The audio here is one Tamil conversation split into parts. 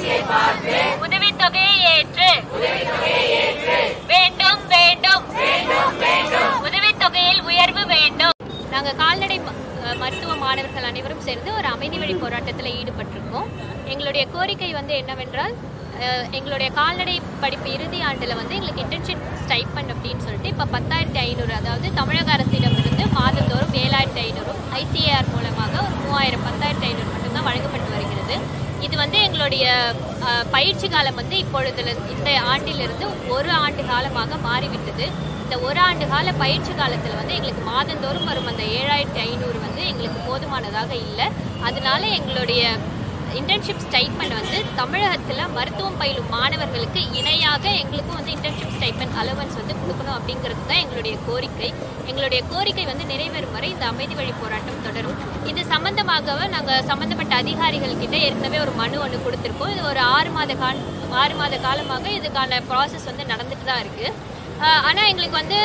உதவித்தொகையை ஏற்று வேண்டும் வேண்டும் உதவித்தொகையில் உயர்வு வேண்டும் நாங்க கால்நடை ம- அஹ் மருத்துவ மாணவர்கள் அனைவரும் சேர்ந்து ஒரு அமைதி வழி போராட்டத்தில் ஈடுபட்டிருக்கோம் எங்களுடைய கோரிக்கை வந்து என்னவென்றால் அஹ், எங்களுடைய கால்நடை படிப்பு இறுதி ஆண்டில் வந்து எங்களுக்கு இன்டர்ன்ஷிப் ஸ்டைப்பண்ட் அப்படின்னு சொல்லிட்டு இப்போ பத்தாயிரத்தி ஐநூறு அதாவது தமிழக அரசிடமிருந்து மாதந்தோறும் ஏழாயிரத்தி ஐநூறும் ஐசிஏஆர் மூலமாக ஒரு மூவாயிரம் பத்தாயிரத்தி ஐநூறு மட்டும்தான் வழங்கப்பட்டு வருகிறது இது வந்து எங்களுடைய அஹ், பயிற்சி காலம் வந்து இப்பொழுதுல இந்த ஆண்டிலிருந்து ஒரு ஆண்டு காலமாக மாறிவிட்டது இந்த ஒரு ஆண்டு கால பயிற்சி காலத்தில் வந்து எங்களுக்கு மாதந்தோறும் வரும் அந்த ஏழாயிரத்தி ஐநூறு வந்து எங்களுக்கு போதுமானதாக இல்லை அதனால எங்களுடைய இன்டர்ன்ஷிப் ஸ்டைப்பண்ட் வந்து தமிழகத்தில் மருத்துவம் பயிலும் மாணவர்களுக்கு இணையாக எங்களுக்கும் வந்து இன்டர்ன்ஷிப் ஸ்டைப்பண்ட் அலவன்ஸ் வந்து கொடுக்கணும் அப்படிங்கிறது தான் எங்களுடைய கோரிக்கை எங்களுடைய கோரிக்கை வந்து நிறைவேறும் வரை இந்த அமைதி வழி போராட்டம் தொடரும் இது சம்பந்தமாக நாங்கள் சம்பந்தப்பட்ட அதிகாரிகள் கிட்ட ஏற்கனவே ஒரு மனு ஒன்று கொடுத்துருக்கோம் இது ஒரு ஆறு மாத கால ஆறு மாத காலமாக இதுக்கான ப்ராசஸ் வந்து நடந்துட்டு தான் இருக்குது ஆனால் எங்களுக்கு வந்து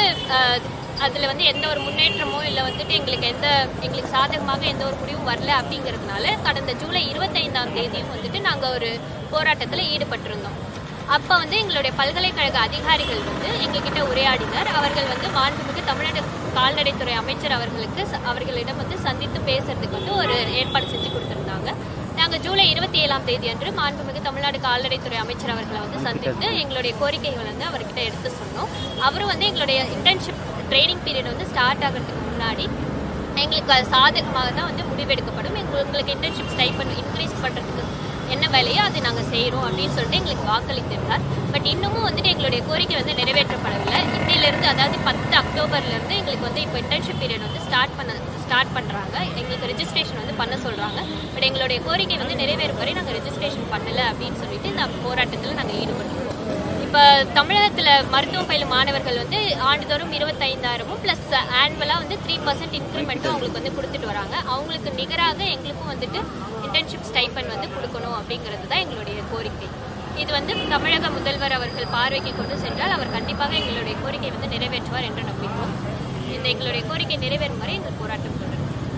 அதில் வந்து எந்த ஒரு முன்னேற்றமோ இல்லை வந்துட்டு எங்களுக்கு எந்த எங்களுக்கு சாதகமாக எந்த ஒரு முடிவும் வரல அப்படிங்கிறதுனால கடந்த ஜூலை இருபத்தைந்தாம் தேதியும் வந்துட்டு நாங்கள் ஒரு போராட்டத்தில் ஈடுபட்டிருந்தோம் அப்போ வந்து எங்களுடைய பல்கலைக்கழக அதிகாரிகள் வந்து எங்ககிட்ட உரையாடினர் அவர்கள் வந்து மாண்புமிகு தமிழ்நாடு கால்நடைத்துறை அமைச்சர் அவர்களுக்கு ச- அவர்களிடம் வந்து சந்தித்து பேசுறதுக்கு வந்து ஒரு ஏற்பாடு செஞ்சு கொடுத்துருந்தாங்க நாங்கள் ஜூலை இருபத்தி ஏழாம் தேதி அன்று மாண்புமிகு தமிழ்நாடு கால்நடைத்துறை அமைச்சர் அவர்களை வந்து சந்தித்து எங்களுடைய கோரிக்கைகள் வந்து அவர்கிட்ட எடுத்து சொன்னோம் அவரும் வந்து எங்களுடைய இன்டர்ன்ஷிப் ட்ரைனிங் பீரியட் வந்து ஸ்டார்ட் ஆகிறதுக்கு முன்னாடி எங்களுக்கு அது சாதகமாக தான் வந்து முடிவெடுக்கப்படும் எங்க- உங்களுக்கு இன்டர்ன்ஷிப் ஸ்டைப்பண்ட் இன்க்ரீஸ் பண்ணுறதுக்கு என்ன வேலையோ அது நாங்கள் செய்கிறோம் அப்படின்னு சொல்லிட்டு எங்களுக்கு வாக்களித்திருந்தார் பட் இன்னமும் வந்துட்டு எங்களுடைய கோரிக்கை வந்து நிறைவேற்றப்படவில்லை இன்னிலிருந்து அதாவது பத்து அக்டோபர்லேருந்து எங்களுக்கு வந்து இப்போ இன்டர்ன்ஷிப் பீரியட் வந்து ஸ்டார்ட் பண்ண ஸ்டார்ட் பண்ணுறாங்க எங்களுக்கு ரெஜிஸ்ட்ரேஷன் வந்து பண்ண சொல்கிறாங்க பட் எங்களுடைய கோரிக்கை வந்து நிறைவேறும் வரை நாங்கள் ரெஜிஸ்ட்ரேஷன் பண்ணலை அப்படின்னு சொல்லிட்டு இந்த போராட்டத்தில் நாங்கள் ஈடுபட்டுருக்கோம் இப்போ தமிழகத்தில் மருத்துவம் பயிலும் மாணவர்கள் வந்து ஆண்டுதோறும் இருபத்தைந்தாயிரமும் ப்ளஸ் ஆனுவலாக வந்து த்ரீ பர்சன்ட் இன்க்ரிமெண்ட்டும் அவங்களுக்கு வந்து கொடுத்துட்டு வராங்க அவங்களுக்கு நிகராக எங்களுக்கும் வந்துட்டு இன்டர்ன்ஷிப் ஸ்டைப்பண்ட் வந்து கொடுக்கணும் அப்படிங்கிறது தான் எங்களுடைய கோரிக்கை இது வந்து தமிழக முதல்வர் அவர்கள் பார்வைக்கு கொண்டு சென்றால் அவர் கண்டிப்பாக எங்களுடைய கோரிக்கை வந்து நிறைவேற்றுவார் என்று நம்பிக்கிறோம் இந்த எங்களுடைய கோரிக்கை நிறைவேறும் வரை எங்கள் போராட்டம் தொடரும்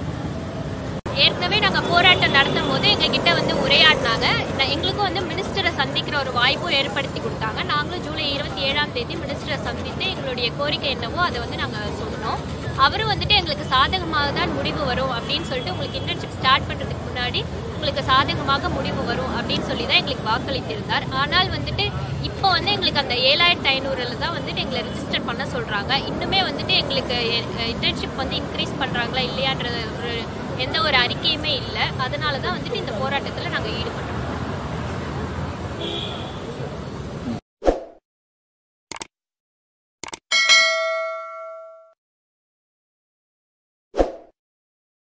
ஏற்கனவே நாங்கள் போராட்டம் நடத்தும் போது எங்ககிட்ட வந்து உரையாடினாங்க நான் எங்களுக்கும் வந்து மினிஸ்டரை சந்திக்கிற ஒரு வாய்ப்பும் ஏற்படுத்தி கொடுத்தாங்க நாங்களும் ஜூலை இருபத்தி ஏழாம் தேதி மினிஸ்டரை சந்தித்து எங்களுடைய கோரிக்கை என்னவோ அதை வந்து நாங்கள் சொன்னோம் அவரும் வந்துட்டு எங்களுக்கு சாதகமாக தான் முடிவு வரும் அப்படின்னு சொல்லிட்டு உங்களுக்கு இன்டர்ன்ஷிப் ஸ்டார்ட் பண்ணுறதுக்கு முன்னாடி உங்களுக்கு சாதகமாக முடிவு வரும் அப்படின்னு சொல்லி தான் எங்களுக்கு வாக்களித்திருந்தார் ஆனால் வந்துட்டு இப்போ வந்து எங்களுக்கு அந்த ஏழாயிரத்தி ஐநூறுல தான் வந்துட்டு எங்களை ரிஜிஸ்டர் பண்ண சொல்கிறாங்க இன்னுமே வந்துட்டு எங்களுக்கு இன்டர்ன்ஷிப் வந்து இன்க்ரீஸ் பண்ணுறாங்களா இல்லையான்ற ஒரு எந்த ஒரு அறிக்கையுமே இல்லை அதனால தான் வந்துட்டு இந்த போராட்டத்தில் நாங்கள் ஈடுபடுறோம்